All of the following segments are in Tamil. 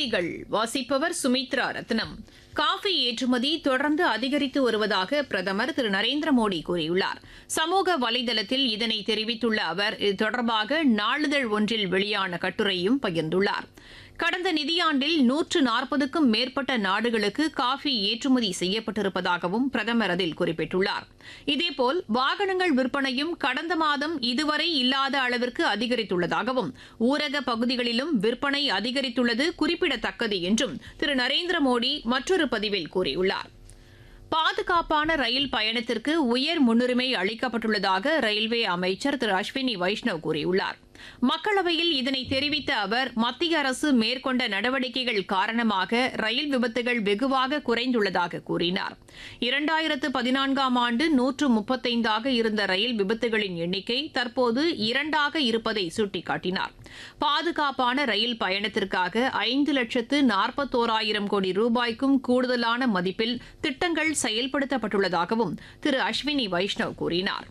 செய்திகள் வாசிப்பவர் சுமித்ரா ரத்னம் காஃபி ஏற்றுமதி தொடர்ந்து அதிகரித்து வருவதாக பிரதமர் திரு நரேந்திர மோடி கூறியுள்ளார் சமூக வலைதளத்தில் இதனை தெரிவித்துள்ள அவர் இது தொடர்பாக நாளிதழ் ஒன்றில் வெளியான கட்டுரையும் பகிர்ந்துள்ளார் கடந்த நிதியாண்டில் நூற்று நாற்பதுக்கும் மேற்பட்ட நாடுகளுக்கு காஃபி ஏற்றுமதி செய்யப்பட்டிருப்பதாகவும் பிரதமர் அதில் குறிப்பிட்டுள்ளார் இதேபோல் வாகனங்கள் விற்பனையும் கடந்த மாதம் இதுவரை இல்லாத அளவிற்கு அதிகரித்துள்ளதாகவும் ஊரக பகுதிகளிலும் விற்பனை அதிகரித்துள்ளது குறிப்பிடத்தக்கது என்றும் திரு நரேந்திர மோடி மற்றொரு பதிவில் கூறியுள்ளார் பாதுகாப்பான ரயில் பயணத்திற்கு உயர் முன்னுரிமை அளிக்கப்பட்டுள்ளதாக ரயில்வே அமைச்சர் திரு அஸ்வினி வைஷ்ணவ் கூறியுள்ளார் மக்களவையில் இதனை தெரிவித்த அவர் மத்திய அரசு மேற்கொண்ட நடவடிக்கைகள் காரணமாக ரயில் விபத்துகள் வெகுவாக குறைந்துள்ளதாக கூறினார் இரண்டாயிரத்து பதினான்காம் ஆண்டு நூற்று முப்பத்தைந்தாக இருந்த ரயில் விபத்துகளின் எண்ணிக்கை தற்போது இரண்டாக இருப்பதை சுட்டிக்காட்டினார் பாதுகாப்பான ரயில் பயணத்திற்காக ஐந்து லட்சத்து நாற்பத்தோராயிரம் கோடி ரூபாய்க்கும் கூடுதலான மதிப்பில் திட்டங்கள் செயல்படுத்தப்பட்டுள்ளதாகவும் திரு அஸ்வினி வைஷ்ணவ் கூறினார்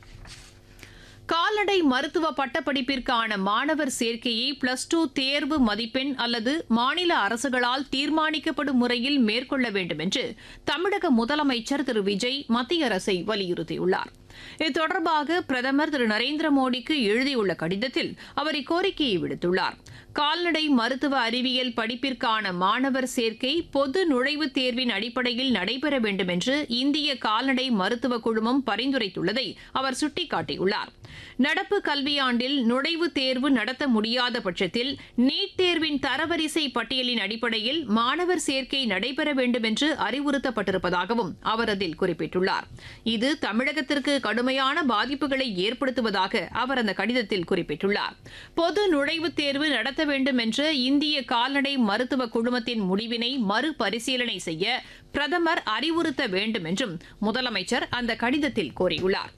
கால்நடை மருத்துவ பட்டப்படிப்பிற்கான மாணவர் சேர்க்கையை பிளஸ் டூ தேர்வு மதிப்பெண் அல்லது மாநில அரசுகளால் தீர்மானிக்கப்படும் முறையில் மேற்கொள்ள வேண்டும் என்று தமிழக முதலமைச்சர் திரு விஜய் மத்திய அரசை வலியுறுத்தியுள்ளார் இது தொடர்பாக பிரதமர் திரு நரேந்திர மோடிக்கு எழுதியுள்ள கடிதத்தில் அவர் இக்கோரிக்கையை விடுத்துள்ளார் கால்நடை மருத்துவ அறிவியல் படிப்பிற்கான மாணவர் சேர்க்கை பொது நுழைவுத் தேர்வின் அடிப்படையில் நடைபெற வேண்டும் என்று இந்திய கால்நடை மருத்துவ குழுமம் பரிந்துரைத்துள்ளதை அவர் சுட்டிக்காட்டியுள்ளார் நடப்பு கல்வியாண்டில் நுழைவுத் தேர்வு நடத்த முடியாத பட்சத்தில் நீட் தேர்வின் தரவரிசை பட்டியலின் அடிப்படையில் மாணவர் சேர்க்கை நடைபெற வேண்டும் என்று அறிவுறுத்தப்பட்டிருப்பதாகவும் அவர் அதில் குறிப்பிட்டுள்ளார் இது தமிழகத்திற்கு கடுமையான பாதிப்புகளை ஏற்படுத்துவதாக அவர் அந்த கடிதத்தில் குறிப்பிட்டுள்ளார் பொது நுழைவுத் தேர்வு நடத்த வேண்டும் என்ற இந்திய கால்நடை மருத்துவ குழுமத்தின் முடிவினை மறுபரிசீலனை செய்ய பிரதமர் அறிவுறுத்த வேண்டும் என்றும் முதலமைச்சர் அந்த கடிதத்தில் கோரியுள்ளார்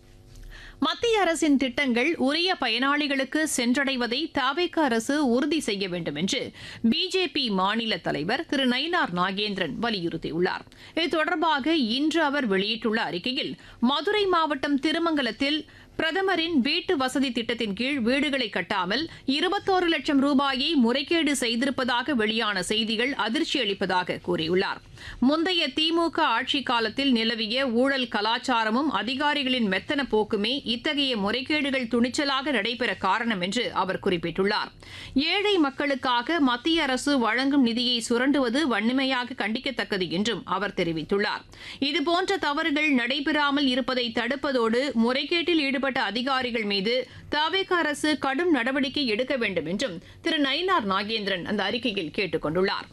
மத்திய அரசின் திட்டங்கள் உரிய பயனாளிகளுக்கு சென்றடைவதை தாவேக அரசு உறுதி செய்ய வேண்டும் என்று பிஜேபி மாநில தலைவர் திரு நயினார் நாகேந்திரன் வலியுறுத்தியுள்ளார் இது தொடர்பாக இன்று அவர் வெளியிட்டுள்ள அறிக்கையில் மதுரை மாவட்டம் திருமங்கலத்தில் பிரதமரின் வீட்டு வசதி திட்டத்தின் கீழ் வீடுகளை கட்டாமல் இருபத்தோரு லட்சம் ரூபாயை முறைகேடு செய்திருப்பதாக வெளியான செய்திகள் அதிர்ச்சி அளிப்பதாக கூறியுள்ளார் முந்தைய திமுக ஆட்சி காலத்தில் நிலவிய ஊழல் கலாச்சாரமும் அதிகாரிகளின் மெத்தன போக்குமே இத்தகைய முறைகேடுகள் துணிச்சலாக நடைபெற காரணம் என்று அவர் குறிப்பிட்டுள்ளார் ஏழை மக்களுக்காக மத்திய அரசு வழங்கும் நிதியை சுரண்டுவது வன்மையாக கண்டிக்கத்தக்கது என்றும் அவர் தெரிவித்துள்ளார் இதுபோன்ற தவறுகள் நடைபெறாமல் இருப்பதை தடுப்பதோடு முறைகேட்டில் ஈடுபட்ட அதிகாரிகள் மீது தவேக அரசு கடும் நடவடிக்கை எடுக்க வேண்டும் என்றும் திரு நயினார் நாகேந்திரன் அந்த அறிக்கையில் கேட்டுக் கொண்டுள்ளார்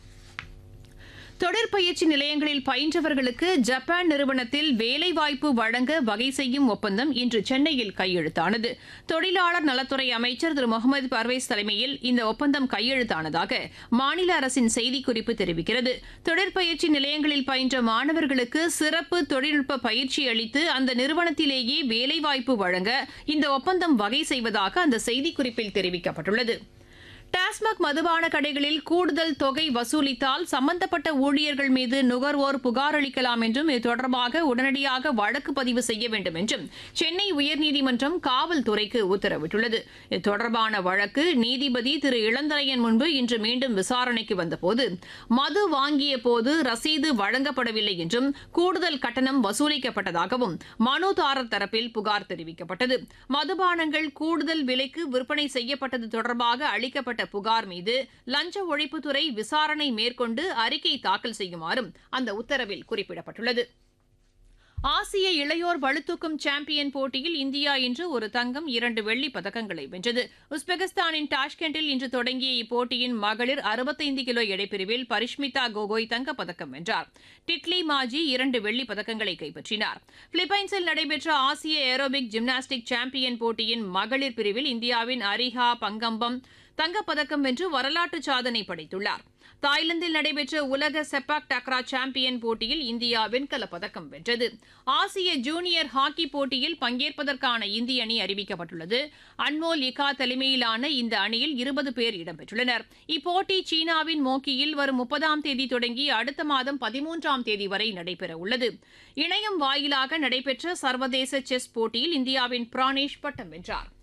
தொழிற்பயிற்சி நிலையங்களில் பயின்றவர்களுக்கு ஜப்பான் நிறுவனத்தில் வேலைவாய்ப்பு வழங்க வகை செய்யும் ஒப்பந்தம் இன்று சென்னையில் கையெழுத்தானது தொழிலாளர் நலத்துறை அமைச்சர் திரு முகமது பர்வேஸ் தலைமையில் இந்த ஒப்பந்தம் கையெழுத்தானதாக மாநில அரசின் செய்திக்குறிப்பு தெரிவிக்கிறது தொழிற்பயிற்சி நிலையங்களில் பயின்ற மாணவர்களுக்கு சிறப்பு தொழில்நுட்ப பயிற்சி அளித்து அந்த நிறுவனத்திலேயே வேலைவாய்ப்பு வழங்க இந்த ஒப்பந்தம் வகை செய்வதாக அந்த செய்திக்குறிப்பில் தெரிவிக்கப்பட்டுள்ளது டாஸ்மாக் மதுபான கடைகளில் கூடுதல் தொகை வசூலித்தால் சம்பந்தப்பட்ட ஊழியர்கள் மீது நுகர்வோர் புகார் அளிக்கலாம் என்றும் இது தொடர்பாக உடனடியாக வழக்கு பதிவு செய்ய வேண்டும் என்றும் சென்னை உயர்நீதிமன்றம் காவல்துறைக்கு உத்தரவிட்டுள்ளது இது தொடர்பான வழக்கு நீதிபதி திரு இளந்தரையன் முன்பு இன்று மீண்டும் விசாரணைக்கு வந்தபோது மது வாங்கிய போது ரசீது வழங்கப்படவில்லை என்றும் கூடுதல் கட்டணம் வசூலிக்கப்பட்டதாகவும் மனுதாரர் தரப்பில் புகார் தெரிவிக்கப்பட்டது மதுபானங்கள் கூடுதல் விலைக்கு விற்பனை செய்யப்பட்டது தொடர்பாக அளிக்கப்பட்ட புகார் மீது லஞ்ச ஒழிப்புத்துறை விசாரணை மேற்கொண்டு அறிக்கை தாக்கல் செய்யுமாறும் அந்த உத்தரவில் குறிப்பிடப்பட்டுள்ளது ஆசிய இளையோர் பளுதூக்கும் சாம்பியன் போட்டியில் இந்தியா இன்று ஒரு தங்கம் இரண்டு வெள்ளிப் பதக்கங்களை வென்றது உஸ்பெகிஸ்தானின் டாஷ்கெண்டில் இன்று தொடங்கிய இப்போட்டியின் மகளிர் அறுபத்தைந்து கிலோ எடைப்பிரிவில் பரிஷ்மிதா கோகோய் தங்கப்பதக்கம் வென்றார் டிட்லி மாஜி இரண்டு வெள்ளிப் பதக்கங்களை கைப்பற்றினார் பிலிப்பைன்ஸில் நடைபெற்ற ஆசிய ஏரோபிக் ஜிம்னாஸ்டிக் சாம்பியன் போட்டியின் மகளிர் பிரிவில் இந்தியாவின் அரிஹா பங்கம்பம் தங்கப்பதக்கம் வென்று வரலாற்று சாதனை படைத்துள்ளார் தாய்லாந்தில் நடைபெற்ற உலக செப்பாக் டக்ரா சாம்பியன் போட்டியில் இந்தியா வெண்கலப் பதக்கம் வென்றது ஆசிய ஜூனியர் ஹாக்கி போட்டியில் பங்கேற்பதற்கான இந்திய அணி அறிவிக்கப்பட்டுள்ளது அன்மோல் இகா தலைமையிலான இந்த அணியில் இருபது பேர் இடம்பெற்றுள்ளனர் இப்போட்டி சீனாவின் மோக்கியில் வரும் முப்பதாம் தேதி தொடங்கி அடுத்த மாதம் பதிமூன்றாம் தேதி வரை நடைபெற உள்ளது இணையம் வாயிலாக நடைபெற்ற சர்வதேச செஸ் போட்டியில் இந்தியாவின் பிரானேஷ் பட்டம் வென்றார்